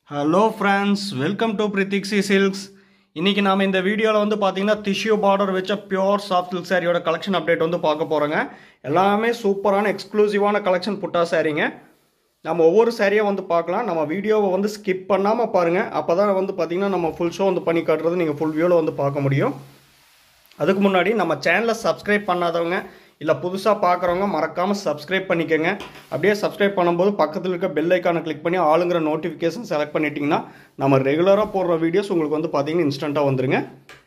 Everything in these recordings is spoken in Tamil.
hello friends welcome to Prithiksi silks இன்னைக்கு நாம இந்த வீடியோவில் வந்து பார்த்தீங்கன்னா டிஷ்யூ பார்டர் வச்ச பியோர் சாஃப்ட் சில்க் சாரியோட கலெக்ஷன் அப்டேட் வந்து பார்க்க போகிறோங்க எல்லாமே சூப்பரான எக்ஸ்க்ளூசிவான கலெக்ஷன் புட்டா சாரீங்க நம்ம ஒவ்வொரு சாரியாக வந்து பார்க்கலாம் நம்ம வீடியோவை வந்து ஸ்கிப் பண்ணாமல் பாருங்கள் அப்போ தான் வந்து பார்த்தீங்கன்னா நம்ம ஃபுல் ஷோ வந்து பண்ணி காட்டுறது நீங்கள் ஃபுல் வியூவில் வந்து பார்க்க முடியும் அதுக்கு முன்னாடி நம்ம சேனலை சப்ஸ்கிரைப் பண்ணாதவங்க இல்லை புதுசாக பார்க்குறவங்க மறக்காமல் சப்ஸ்கிரைப் பண்ணிக்கோங்க அப்படியே சப்ஸ்கிரைப் பண்ணும்போது பக்கத்தில் இருக்க பெல் ஐக்கானை கிளிக் பண்ணி ஆளுங்கிற நோட்டிஃபிகேஷன் செலக்ட் பண்ணிட்டீங்கன்னா நம்ம ரெகுலராக போடுற வீடியோஸ் உங்களுக்கு வந்து பார்த்தீங்கன்னா இன்ஸ்டண்ட்டாக வந்துருங்க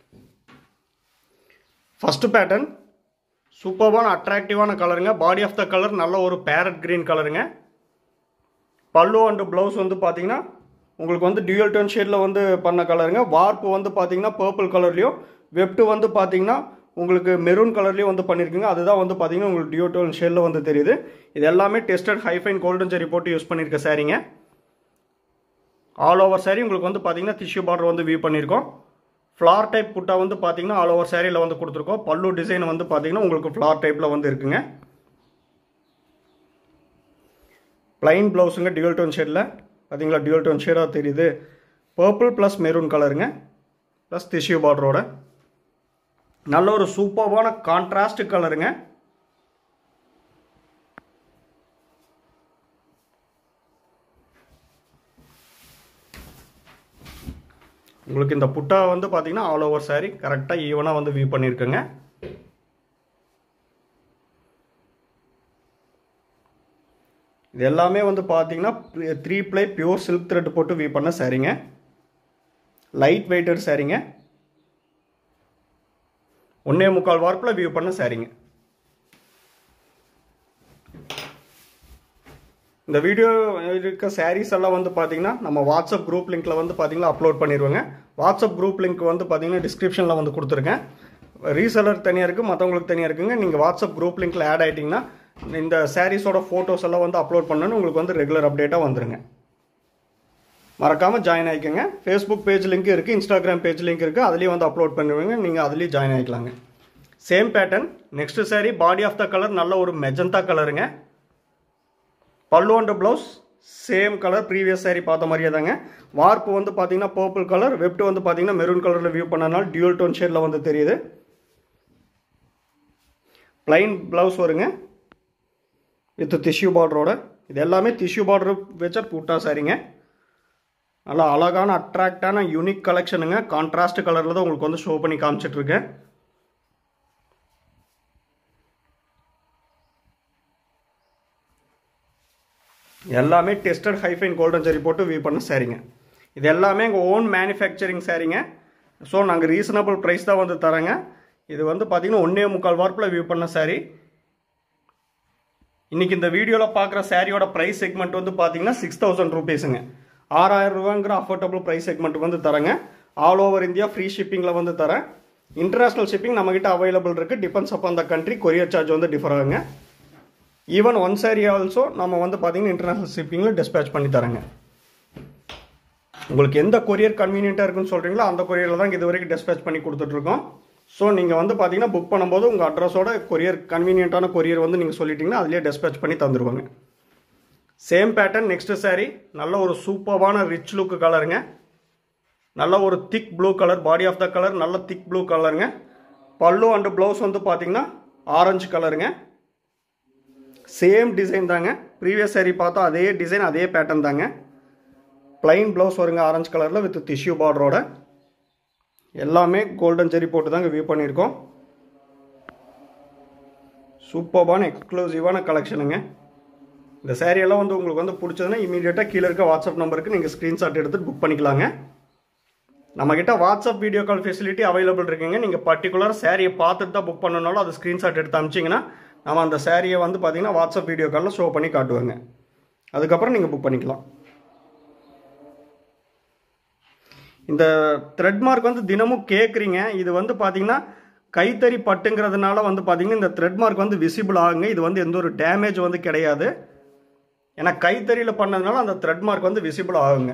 ஃபஸ்ட்டு பேட்டர்ன் சூப்பர்வான அட்ராக்டிவான கலருங்க பாடி ஆஃப் த கலர் நல்ல ஒரு பேரட் க்ரீன் கலருங்க பல்லு அண்டு ப்ளவுஸ் வந்து பார்த்தீங்கன்னா உங்களுக்கு வந்து டியூயல் டோன் ஷேடில் வந்து பண்ண கலருங்க வார்ப்பு வந்து பார்த்தீங்கன்னா பர்பிள் கலர்லேயும் வெப்டு வந்து பார்த்தீங்கன்னா உங்களுக்கு மெரூன் கலர்லேயும் வந்து பண்ணியிருக்குங்க அதுதான் வந்து பார்த்தீங்கன்னா உங்களுக்கு டியூ டோன் ஷேடில் வந்து தெரியுது இது எல்லாமே டெஸ்டட் ஹைஃபைன் கோல்டன் ஜெரி போட்டு யூஸ் பண்ணியிருக்க சாரீங்க ஆல் ஓவர் சாரி உங்களுக்கு வந்து பார்த்தீங்கன்னா டிஷ்யூ பார்டர் வந்து வியூ பண்ணியிருக்கோம் ஃப்ளார் டைப் புட்டா வந்து பார்த்தீங்கன்னா ஆல் ஓவர் சாரியில் வந்து கொடுத்துருக்கோம் பல்லு டிசைன் வந்து பார்த்தீங்கன்னா உங்களுக்கு ஃப்ளார் டைப்பில் வந்து இருக்குங்க ப்ளைன் ப்ளவுஸுங்க டியூல் டோன் ஷேடில் பார்த்தீங்களா டியூல் டோன் ஷேடாக தெரியுது பர்பிள் ப்ளஸ் மெரூன் கலருங்க ப்ளஸ் டிஷ்யூ பார்டரோட நல்ல ஒரு சூப்பர்வான கான்ட்ராஸ்ட் கலருங்க உங்களுக்கு இந்த புட்டா வந்து பார்த்தீங்கன்னா ஆல் ஓவர் சாரி கரெக்டாக ஈவனாக வந்து வியூ பண்ணியிருக்கேங்க இது எல்லாமே வந்து பார்த்தீங்கன்னா three ply pure silk thread போட்டு வியூ பண்ண சாரீங்க லைட் வெயிட்டட் சாரீங்க ஒன்றே முக்கால் வார்ப்பில் வியூ பண்ண சாரீங்க இந்த வீடியோ இருக்க சாரீஸ் எல்லாம் வந்து பார்த்தீங்கன்னா நம்ம வாட்ஸ்அப் குரூப் லிங்க்கில் வந்து பார்த்தீங்கன்னா அப்லோட் பண்ணிடுவோங்க வாட்ஸ்அப் குரூப் லிங்க் வந்து பார்த்தீங்கன்னா டிஸ்கிரிப்ஷனில் வந்து கொடுத்துருக்கேன் ரீசெலர் தனியாக இருக்குது மற்றவங்களுக்கு தனியாக இருக்குங்க நீங்கள் வாட்ஸ்அப் குரூப் லிங்க்கில் ஆட் ஆகிட்டிங்கன்னா இந்த சாரீஸோட ஃபோட்டோஸ் எல்லாம் வந்து அப்லோட் பண்ணணும் உங்களுக்கு வந்து ரெகுலர் அப்டேட்டாக வந்துருங்க மறக்காமல் ஜாயின் ஆகிக்கோங்க ஃபேஸ்புக் பேஜ் லிங்க் இருக்குது இன்ஸ்டாகிராம் பேஜ் லிங்க் இருக்குது அதுலேயும் வந்து அப்லோட் பண்ணுவீங்க நீங்கள் அதுலேயும் ஜாயின் ஆகிக்கலாங்க same pattern next sari body of the colour நல்ல ஒரு மெஜந்தா கலருங்க பல்லு and blouse same colour previous sari பார்த்த மாதிரியே தாங்க வார்ப்பு வந்து பார்த்தீங்கன்னா பர்பிள் கலர் வெப்ட் வந்து பார்த்தீங்கன்னா மெரூன் கலரில் வியூ பண்ணனால டியூல் டோன் ஷேடில் வந்து தெரியுது ப்ளைன் ப்ளவுஸ் வருங்க வித் டிஷ்யூ பார்டரோட இது எல்லாமே டிஷ்யூ பார்டர் வச்ச புட்டா சாரிங்க நல்லா அழகான அட்ராக்டான யூனிக் கலெக்ஷனுங்க கான்ட்ராஸ்ட் கலரில் தான் உங்களுக்கு வந்து ஷோ பண்ணி காமிச்சிட்ருக்கேன் எல்லாமே டெஸ்டட் ஹைஃபைன் கோல்டன் ஜெரி போட்டு வியூ பண்ண சாரிங்க இது எல்லாமே எங்கள் ஓன் மேனுஃபேக்சரிங் சாரிங்க ஸோ நாங்கள் ரீசனபிள் ப்ரைஸ் தான் வந்து தரேங்க இது வந்து பார்த்தீங்கன்னா ஒன்றே முக்கால் வார்ப்பில் வியூ பண்ண சாரி இன்றைக்கி இந்த வீடியோவில் பார்க்குற சாரியோட ப்ரைஸ் செக்மெண்ட் வந்து பார்த்தீங்கன்னா சிக்ஸ் தௌசண்ட் ருபீஸுங்க ஆறாயிரம் ரூபாங்கிற அஃபோர்டபுள் ப்ரைஸ் செக்மெண்ட் வந்து தரேங்க ஆல் ஓவர் இந்தியா ஃப்ரீ ஷிப்பிங்கில் வந்து தரேன் இன்டர்நேஷ்னல் ஷிப்பிங் நம்மக்கிட்ட அவைலபிள் இருக்குது depends upon the country courier charge வந்து டிஃபர் ஆகுங்க ஈவன் ஒன் சாரி ஆல்சோ நம்ம வந்து பார்த்தீங்கன்னா இன்டர்நேஷ்னல் ஷிப்பிங்கில் டிஸ்பேச் பண்ணி தரேங்க உங்களுக்கு எந்த கொரியர் கன்வீனியண்ட்டாக இருக்குன்னு சொல்கிறீங்களோ அந்த கொரியரில் தான் இது வரைக்கும் டிஸ்பேச் பண்ணி கொடுத்துட்ருக்கோம் ஸோ நீங்கள் வந்து பார்த்தீங்கன்னா புக் பண்ணும்போது உங்கள் அட்ரஸோட கொரியர் கன்வீனியண்ட்டான கொரியர் வந்து நீங்கள் சொல்லிட்டீங்கன்னா அதிலே டிஸ்பேச் பண்ணி தந்துடுவாங்க சேம் பேட்டர்ன் நெக்ஸ்ட் சாரீ நல்ல ஒரு சூப்பர்வான ரிச் லுக் கலருங்க நல்ல ஒரு thick blue colour body of the colour நல்ல திக் ப்ளூ கலருங்க பல்லு அண்டு ப்ளவுஸ் வந்து பார்த்தீங்கன்னா ஆரஞ்சு கலருங்க சேம் டிசைன் தாங்க ப்ரீவியஸ் சாரீ பார்த்தா அதே டிசைன் அதே பேட்டர்ன் தாங்க ப்ளைன் ப்ளவுஸ் வருங்க ஆரஞ்சு கலரில் வித் டிஷ்யூ பார்டரோட எல்லாமே கோல்டன் ஜெரி போட்டு தாங்க வியூ பண்ணியிருக்கோம் சூப்பர்பான எக்ஸ்க்ளூசிவான கலெக்ஷனுங்க இந்த சேரீயெல்லாம் வந்து உங்களுக்கு வந்து பிடிச்சதுன்னா இமீடியட்டாக கீழே இருக்க வாட்ஸ்அப் நம்பருக்கு நீங்கள் ஸ்க்ரீன்ஷாட் எடுத்துகிட்டு புக் பண்ணிக்கலாங்க நம்மக்கிட்ட WhatsApp video call facility available இருக்குங்க நீங்கள் பர்டிகுலர் சேரீயை பார்த்துட்டு தான் புக் பண்ணனாலும் அது ஸ்க்ரீன்ஷாட் எடுத்து அமிச்சிங்கன்னா நம்ம அந்த சேரீயை வந்து பார்த்தீங்கன்னா வாட்ஸ்அப் வீடியோ காலில் ஷோ பண்ணி காட்டுவாங்க அதுக்கப்புறம் நீங்கள் புக் பண்ணிக்கலாம் இந்த த்ரெட் மார்க் வந்து தினமும் கேட்குறீங்க இது வந்து பார்த்தீங்கன்னா கைத்தறி பட்டுங்கிறதுனால வந்து பார்த்தீங்கன்னா இந்த த்ரெட் மார்க் வந்து விசிபிள் ஆகுங்க இது வந்து எந்த ஒரு டேமேஜ் வந்து கிடையாது ஏன்னா கைத்தறியில் பண்ணதுனால அந்த த்ரெட் மார்க் வந்து விசிபிள் ஆகுங்க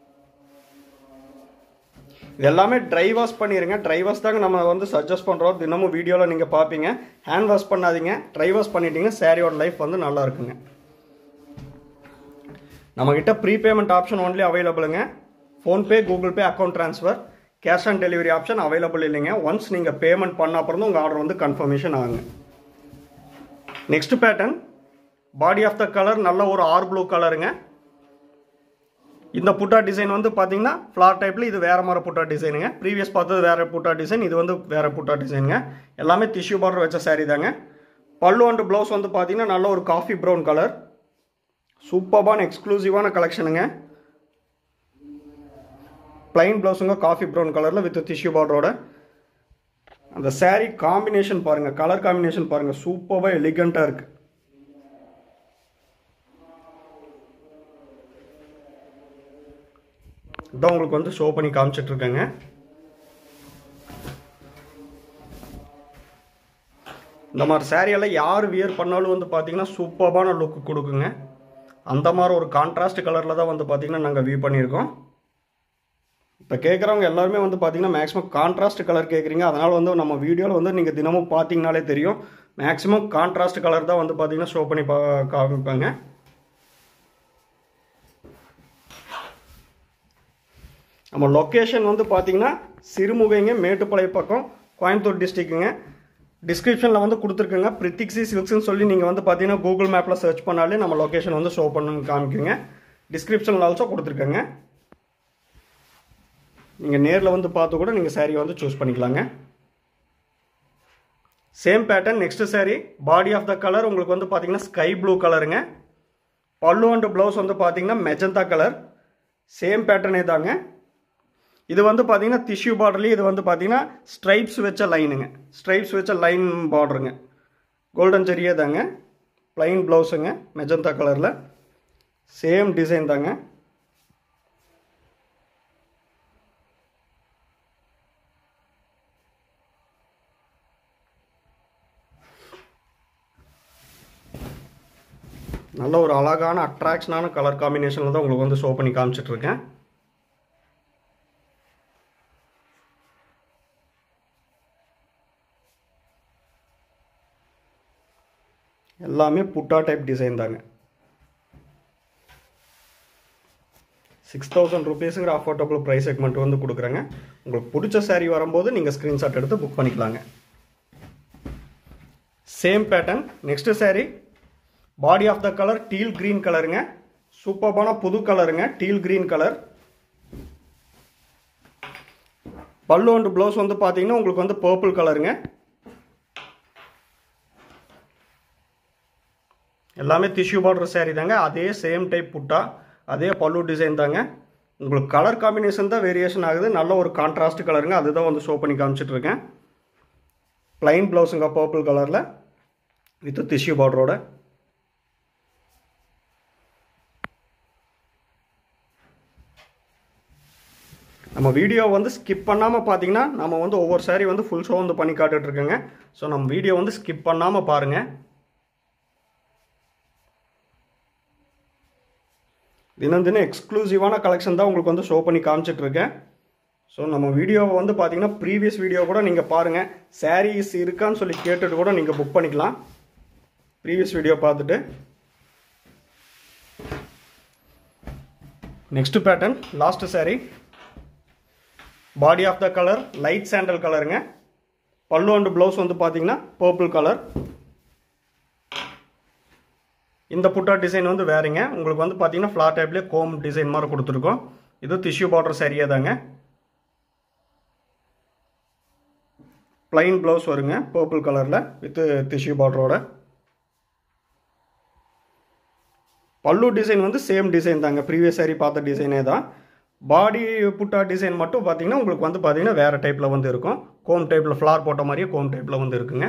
இது எல்லாமே ட்ரை வாஷ் பண்ணிடுங்க ட்ரை வாஷ் தாங்க நம்ம வந்து சஜஸ்ட் பண்ணுறோம் தினமும் வீடியோவில் நீங்கள் பார்ப்பீங்க ஹேண்ட் வாஷ் பண்ணாதீங்க ட்ரை வாஷ் பண்ணிட்டீங்க சாரியோட லைஃப் வந்து நல்லா இருக்குங்க நம்மக்கிட்ட ப்ரீபேமெண்ட் ஆப்ஷன் ஒன்லி அவைலபிளுங்க PhonePe Google Pay account transfer cash on delivery option available இல்லைங்க ஒன்ஸ் நீங்கள் பேமெண்ட் பண்ண அப்புறம் தான் உங்கள் ஆர்டர் வந்து கன்ஃபர்மேஷன் ஆகுங்க next pattern body of the colour நல்ல ஒரு ஆர் ப்ளூ கலருங்க இந்த புட்டா டிசைன் வந்து பார்த்தீங்கன்னா ஃப்ளார் டைப்பில் இது வேறு மாதிரி புட்டா டிசைனுங்க ப்ரீவியஸ் பார்த்தது வேறு புட்டா டிசைன் இது வந்து வேறு புட்டா டிசைனுங்க எல்லாமே டிஷ்யூ பார்டர் வச்ச saree தாங்க பல்லு அண்ட் ப்ளவுஸ் வந்து பார்த்தீங்கன்னா நல்ல ஒரு காஃபி ப்ரௌன் கலர் சூப்பர்பான எக்ஸ்க்ளூசிவான கலெக்ஷனுங்க பிளைன் ப்ளவுஸுங்க காஃபி ப்ரௌன் கலரில் வித் டிஷ்யூ பார்டரோட அந்த saree காம்பினேஷன் பாருங்கள் கலர் காம்பினேஷன் பாருங்கள் சூப்பராக எலிகண்ட்டாக இருக்குது இதான் உங்களுக்கு வந்து ஷோ பண்ணி காமிச்சிட்டு இருக்கேங்க இந்த மாதிரி saree எல்லாம் யார் வியர் பண்ணாலும் வந்து பார்த்தீங்கன்னா சூப்பரான லுக் கொடுக்குங்க அந்த மாதிரி ஒரு கான்ட்ராஸ்ட் கலரில் தான் வந்து பார்த்தீங்கன்னா நாங்கள் வியூ பண்ணியிருக்கோம் இப்போ கேட்குறவங்க எல்லாருமே வந்து பார்த்தீங்கன்னா மேக்ஸிமம் கான்ட்ராஸ்ட் கலர் கேட்குறீங்க அதனால் வந்து நம்ம வீடியோவில் வந்து நீங்கள் தினமும் பார்த்தீங்கனாலே தெரியும் மேக்ஸிமம் கான்ட்ராஸ்ட் கலர் தான் வந்து பார்த்தீங்கன்னா ஷோ பண்ணி பா காமிப்பாங்க நம்ம லொக்கேஷன் வந்து பார்த்தீங்கன்னா சிறுமுகைங்க மேட்டுப்பாளைய பக்கம் கோயம்புத்தூர் டிஸ்ட்ரிக்குங்க டிஸ்கிரிப்ஷனில் வந்து கொடுத்துருக்குங்க பிரித்திக்ஸி சில்க்ஸ்னு சொல்லி நீங்கள் வந்து பார்த்தீங்கன்னா கூகுள் மேப்பில் சர்ச் பண்ணாலே நம்ம லொக்கேஷன் வந்து ஷோ பண்ணு காமிக்குங்க டிஸ்கிரிப்ஷனில் ஆல்சோ கொடுத்துருக்கேங்க நீங்கள் நேரில் வந்து பார்த்து கூட நீங்கள் saree வந்து சூஸ் பண்ணிக்கலாங்க same pattern next saree body of the colour உங்களுக்கு வந்து பார்த்தீங்கன்னா ஸ்கை ப்ளூ கலருங்க பல்லு அண்ட் ப்ளவுஸ் வந்து பார்த்தீங்கன்னா மெஜந்தா கலர் சேம் பேட்டர்னே தாங்க இது வந்து பார்த்தீங்கன்னா டிஷ்யூ பார்டர்லேயே இது வந்து பார்த்தீங்கன்னா ஸ்ட்ரைப்ஸ் வச்ச லைனுங்க ஸ்ட்ரைப்ஸ் வச்ச லைன் பார்டருங்க கோல்டன் ஜெரியே தாங்க ப்ளைன் ப்ளவுஸுங்க மெஜந்தா கலரில் சேம் டிசைன் தாங்க நல்ல ஒரு அழகான அட்ராக்ஷனான கலர் காம்பினேஷனில் தான் உங்களுக்கு வந்து ஷோ பண்ணி காமிச்சிட்டு இருக்கேன் எல்லாமே புட்டா டைப் டிசைன் தாங்க சிக்ஸ் தௌசண்ட் ருபீஸுங்கிற அஃபோர்டபுள் ப்ரைஸ் செக்மெண்ட் வந்து கொடுக்குறேங்க உங்களுக்கு பிடிச்ச saree வரும்போது நீங்கள் ஸ்க்ரீன்ஷாட் எடுத்து புக் பண்ணிக்கலாங்க same pattern next saree body of the colour teal green கலருங்க சூப்பர்பான புது கலருங்க teal green colour pallu and blouse வந்து பார்த்தீங்கன்னா உங்களுக்கு வந்து பர்பிள் கலருங்க எல்லாமே டிஷ்யூ பார்டர் saree தாங்க அதே சேம் டைப் புட்டா அதே பல்லு டிசைன் தாங்க உங்களுக்கு கலர் காம்பினேஷன் தான் வேரியேஷன் ஆகுது நல்ல ஒரு கான்ட்ராஸ்ட் கலருங்க அதுதான் வந்து ஷோ பண்ணி காமிச்சிட்டு இருக்கேன் ப்ளைன் ப்ளவுஸுங்க பர்பிள் கலரில் வித் டிஷ்யூ பார்டரோட நம்ம வீடியோ வந்து ஸ்கிப் பண்ணாமல் பார்த்தீங்கன்னா நம்ம வந்து ஒவ்வொரு saree வந்து ஃபுல் ஷோ வந்து பண்ணி காட்டுட்ருக்கோங்க ஸோ நம்ம வீடியோ வந்து ஸ்கிப் பண்ணாமல் பாருங்கள் தினம் தினம் எக்ஸ்க்ளூசிவான கலெக்ஷன் தான் உங்களுக்கு வந்து ஷோ பண்ணி காமிச்சிட்டு இருக்கேன் ஸோ நம்ம வீடியோவை வந்து பார்த்தீங்கன்னா ப்ரீவியஸ் வீடியோ கூட நீங்கள் பாருங்கள் சாரீஸ் இருக்கான்னு சொல்லி கேட்டுட்டு கூட நீங்கள் புக் பண்ணிக்கலாம் ப்ரீவியஸ் வீடியோ பார்த்துட்டு next pattern last saree body of the colour light sandal கலருங்க பல்லு அண்ட் ப்ளவுஸ் வந்து பார்த்தீங்கன்னா பர்பிள் கலர் இந்த புட்டா டிசைன் வந்து வேறுங்க உங்களுக்கு வந்து பார்த்தீங்கன்னா ஃப்ளாட் டைப்லேயே கோம் டிசைன் மாதிரி கொடுத்துருக்கோம் இது டிஷ்யூ பார்டர் சரியாக தாங்க ப்ளைன் ப்ளவுஸ் வருங்க பர்பிள் கலரில் வித் டிஷ்யூ பார்டரோட பல்லு டிசைன் வந்து சேம் டிசைன் தாங்க ப்ரீவியஸ் சாரி பார்த்த டிசைனே தான் பாடி புட்டா டிசைன் மட்டும் பார்த்தீங்கன்னா உங்களுக்கு வந்து பார்த்தீங்கன்னா வேறு டைப்பில் வந்து இருக்கும் கோம் டைப்பில் ஃப்ளார் போட்ட மாதிரியே கோம் டைப்பில் வந்து இருக்குங்க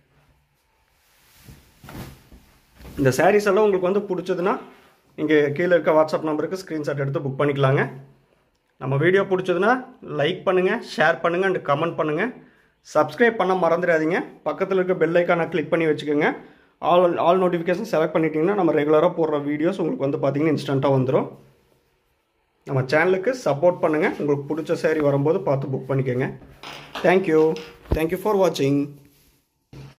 இந்த sarees எல்லாம் உங்களுக்கு வந்து பிடிச்சதுன்னா நீங்கள் கீழே இருக்க வாட்ஸ்அப் நம்பருக்கு ஸ்க்ரீன்ஷாட் எடுத்து புக் பண்ணிக்கலாங்க நம்ம வீடியோ பிடிச்சதுன்னா லைக் பண்ணுங்கள் ஷேர் பண்ணுங்கள் அண்ட் கமெண்ட் பண்ணுங்கள் சப்ஸ்கிரைப் பண்ண மறந்துடாதீங்க பக்கத்தில் இருக்க பெல் ஐக்கானை கிளிக் பண்ணி வச்சுக்கோங்க ஆல் ஆல் நோட்டிஃபிகேஷன் செலக்ட் பண்ணிட்டீங்கன்னா நம்ம ரெகுலராக போடுற வீடியோஸ் உங்களுக்கு வந்து பார்த்தீங்கன்னா இன்ஸ்டண்ட்டாக வந்துடும் நம்ம சேனலுக்கு சப்போர்ட் பண்ணுங்கள் உங்களுக்கு பிடிச்ச saree வரும்போது பார்த்து புக் பண்ணிக்கோங்க தேங்க்யூ தேங்க்யூ ஃபார் வாட்சிங்